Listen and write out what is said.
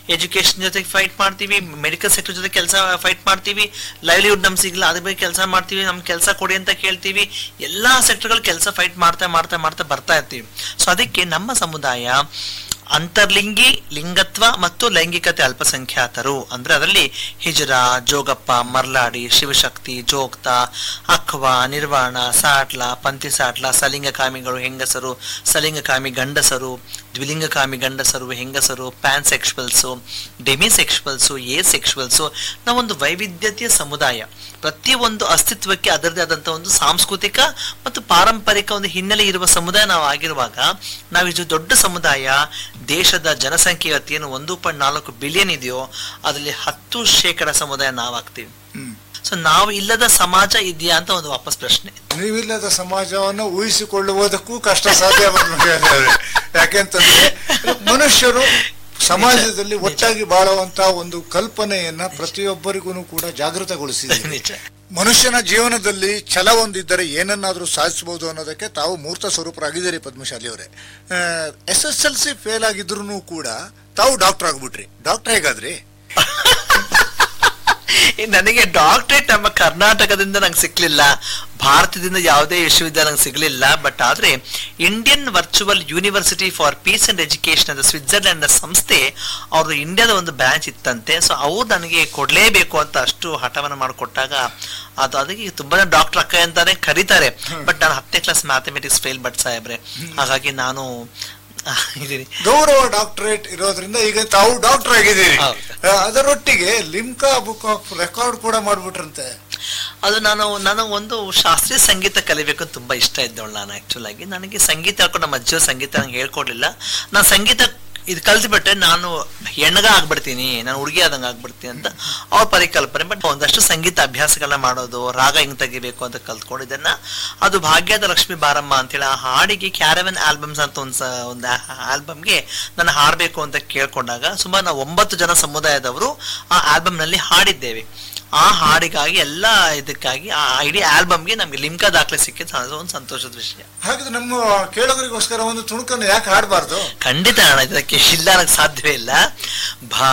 Education ಜೊತೆ fight ಮಾಡ್ತೀವಿ medical sector ಜೊತೆ ಕೆಲಸ ಫೈಟ್ ಮಾಡ್ತೀವಿ ಲೈವ್ಲಿಹುಡ್ ನಮ್ಗೆ ಸಿಗಲ್ಲ ಅದ್ರ ಬಗ್ಗೆ ಕೆಲಸ ಮಾಡ್ತೀವಿ ನಮ್ ಕೆಲಸ ಕೊಡಿ ಅಂತ ಕೇಳ್ತೀವಿ ಎಲ್ಲಾ ಸೆಕ್ಟರ್ಗಳು ಕೆಲಸ ಫೈಟ್ ಮಾಡ್ತಾ ಮಾಡ್ತಾ ಮಾಡ್ತಾ ಬರ್ತಾ ಇರ್ತೀವಿ ಸೊ ಅದಕ್ಕೆ ನಮ್ಮ ಸಮುದಾಯ ಅಂತರ್ಲಿಂಗಿ ಲಿಂಗತ್ವ ಮತ್ತು ಲೈಂಗಿಕತೆ ಅಲ್ಪಸಂಖ್ಯಾತರು ಅಂದ್ರೆ ಅದರಲ್ಲಿ ಹಿಜರ ಜೋಗಪ್ಪ ಮರ್ಲಾಡಿ ಶಿವಶಕ್ತಿ ಜೋಗ್ತ ಅಖ್ವ ನಿರ್ವಾಣ ಸಾಟ್ಲ ಪಂಥಿ ಸಾಟ್ಲ ಸಲಿಂಗಕಾಮಿಗಳು ಹೆಂಗಸರು ಸಲಿಂಗಕಾಮಿ ಗಂಡಸರು ದ್ವಿಲಿಂಗಕಾಮಿ ಗಂಡಸರು ಹೆಂಗಸರು ಪ್ಯಾನ್ ಸೆಕ್ಷುವಲ್ಸು ಡೆಮಿ ಸೆಕ್ಷುವಲ್ಸು ಎ ಸೆಕ್ಷುವಲ್ಸು ನಾವೊಂದು ವೈವಿಧ್ಯತೆಯ ಸಮುದಾಯ ಪ್ರತಿಯೊಂದು ಅಸ್ತಿತ್ವಕ್ಕೆ ಅದರದೇ ಆದಂತಹ ಒಂದು ಸಾಂಸ್ಕೃತಿಕ ಮತ್ತು ಪಾರಂಪರಿಕ ಒಂದು ಹಿನ್ನೆಲೆ ಇರುವ ಸಮುದಾಯ ನಾವು ಆಗಿರುವಾಗ ನಾವು ಇದು ದೊಡ್ಡ ಸಮುದಾಯ ದೇಶದ ಜನಸಂಖ್ಯೆ ಇವತ್ತೇನು ಒಂದು ಪಾಯಿಂಟ್ ನಾಲ್ಕು ಬಿಲಿಯನ್ ಇದೆಯೋ ಅದರಲ್ಲಿ ಹತ್ತು ಶೇಕಡ ಸಮುದಾಯ ನಾವಾಗ್ತೀವಿ ಹ್ಮ್. ಸೊ ನಾವು ಇಲ್ಲದ ಸಮಾಜ ಇದೆಯಾ ಅಂತ ಒಂದು ವಾಪಸ್ ಪ್ರಶ್ನೆ ನೀವಿಲ್ಲದ ಸಮಾಜವನ್ನು ಊಹಿಸಿಕೊಳ್ಳುವುದಕ್ಕೂ ಕಷ್ಟ ಸಾಧ್ಯ ಬಂದ್ಬಿಟ್ಟಿದೆ. ಯಾಕೆಂತಂದ್ರೆ ಮನುಷ್ಯರು ಸಮಾಜದಲ್ಲಿ ಒಟ್ಟಾಗಿ ಬಾಳುವಂತ ಒಂದು ಕಲ್ಪನೆಯನ್ನ ಪ್ರತಿಯೊಬ್ಬರಿಗೂ ಕೂಡ ಜಾಗೃತಗೊಳಿಸಿದೆ ನಿಜ ಮನುಷ್ಯನ ಜೀವನದಲ್ಲಿ ಛಲ ಒಂದಿದ್ದರೆ ಏನನ್ನಾದ್ರೂ ಸಾಧಿಸಬಹುದು ಅನ್ನೋದಕ್ಕೆ ತಾವು ಮೂರ್ತ ಸ್ವರೂಪರಾಗಿದ್ದೀರಿ ಪದ್ಮಶಾಲಿ ಅವರೇ S S L C fail ಆಗಿದ್ರು ಕೂಡ ತಾವು ಡಾಕ್ಟರ್ ಆಗ್ಬಿಟ್ರಿ ಡಾಕ್ಟರ್ ಹೇಗಾದ್ರಿ ಈ ನನಗೆ ಡಾಕ್ಟರೇಟ್ ನಮ್ಮ ಕರ್ನಾಟಕದಿಂದ ನಂಗೆ ಸಿಕ್ಲಿಲ್ಲ ಭಾರತದಿಂದ ಯಾವುದೇ ವಿಶ್ವವಿದ್ಯಾಲಯ ನಂಗೆ ಸಿಗ್ಲಿಲ್ಲ ಬಟ್ ಆದ್ರೆ Indian virtual university for peace and education ಅಂತ ಸ್ವಿಟ್ಜರ್ಲೆಂಡ್ ಸಂಸ್ಥೆ ಅವ್ರದ್ದು ಇಂಡಿಯಾದ ಒಂದು ಬ್ರಾಂಚ್ ಇತ್ತಂತೆ ಸೊ ಅವ್ರು ನನಗೆ ಕೊಡ್ಲೇಬೇಕು ಅಂತ ಅಷ್ಟು ಹಠವನ್ನ ಮಾಡಿಕೊಟ್ಟಾಗ ಅದು ಅದಕ್ಕೆ ತುಂಬಾ ಡಾಕ್ಟರ್ ಅಕ್ಕ ಅಂತಾನೆ ಕರೀತಾರೆ ಬಟ್ ನಾನು ಹತ್ತನೇ ಕ್ಲಾಸ್ ಮ್ಯಾಥಮೆಟಿಕ್ಸ್ ಫೇಲ್ ಬಟ್ ಸಾಹೇಬ್ರೆ ಹಾಗಾಗಿ ನಾನು ಇದೀನಿ ಗೌರವ ಡಾಕ್ಟರೇಟ್ ಇರೋದ್ರಿಂದ ಈಗ ತಾವು ಡಾಕ್ಟರ್ ಆಗಿದ್ದೀರಿ ಹೌದು. ಆ, ಅದರೊಟ್ಟಿಗೆ ಲಿಮ್ಕಾ ಬುಕ್ ಆಫ್ ರೆಕಾರ್ಡ್ ಕೂಡ ಮಾಡ್ಬಿಟ್ರಂತೆ ಅದು ನಾನು ನಾನು ಒಂದು ಶಾಸ್ತ್ರೀಯ ಸಂಗೀತ ಕಲಿಬೇಕು ಅಂತ ತುಂಬಾ ಇಷ್ಟ ಇದ್ದವಳು ನಾನು ಆಕ್ಚುಲ್ ಆಗಿ ನನಗೆ ಸಂಗೀತ ಹೇಳ್ಕೊಂಡು ನಮ್ಮ ಅಜ್ಜಿಯವ್ರ ಸಂಗೀತ ನಂಗೆ ಹೇಳ್ಕೊಡ್ಲಿಲ್ಲ ನಾನು ಸಂಗೀತ ಇದು ಕಲ್ತ್ಬಿಟ್ರೆ ನಾನು ಹೆಣ್ಣಗ ಆಗ್ಬಿಡ್ತೀನಿ ನಾನು ಹುಡುಗಿ ಆದಂಗೆ ಆಗ್ಬಿಡ್ತೀನಿ ಅಂತ ಅವ್ರ ಪರಿಕಲ್ಪನೆ ಬಟ್ ಒಂದಷ್ಟು ಸಂಗೀತ ಅಭ್ಯಾಸಗಳನ್ನ ಮಾಡೋದು ರಾಗ ಹೆಂಗ್ ತೆಗಿಬೇಕು ಅಂತ ಕಲ್ತ್ಕೊಂಡಿದ್ದನ್ನ ಅದು ಭಾಗ್ಯದ ಲಕ್ಷ್ಮಿ ಬಾರಮ್ಮ ಅಂತೇಳಿ ಆ ಹಾಡಿಗೆ ಕ್ಯಾರವನ್ ಆಲ್ಬಮ್ಸ್ ಅಂತ ಒಂದು ಸ- ಒಂದು ಆಲ್ಬಮ್ಗೆ ನಾನು ಹಾಡಬೇಕು ಅಂತ ಕೇಳ್ಕೊಂಡಾಗ ಸುಮಾರು ನಾವು ಒಂಬತ್ತು ಜನ ಸಮುದಾಯದವರು ಆ ಆಲ್ಬಮ್ ನಲ್ಲಿ ಹಾಡಿದ್ದೇವೆ ಆ ಹಾಡಿಗಾಗಿ ಎಲ್ಲ ಇದಕ್ಕಾಗಿ ಆ ಇಡೀ ಆಲ್ಬಮ್ಗೆ ನಮ್ಗೆ ಲಿಮ್ಕಾ ದಾಖಲೆ ಸಿಕ್ಕಿದ್ದು ಅದು ಒಂದು ಸಂತೋಷದ ವಿಷಯ ಹಾಗಾದ್ರೆ ನಮ್ಮ ಕೇಳೋರಿಗೋಸ್ಕರ ಒಂದು ತುಣುಕನ್ನು ಯಾಕೆ ಹಾಡಬಾರ್ದು ಖಂಡಿತ ಅಣ್ಣ ಇದಕ್ಕೆ ಇಲ್ಲ ಅನ್ನಕ್ ಸಾಧ್ಯವೇ ಇಲ್ಲ ಭಾ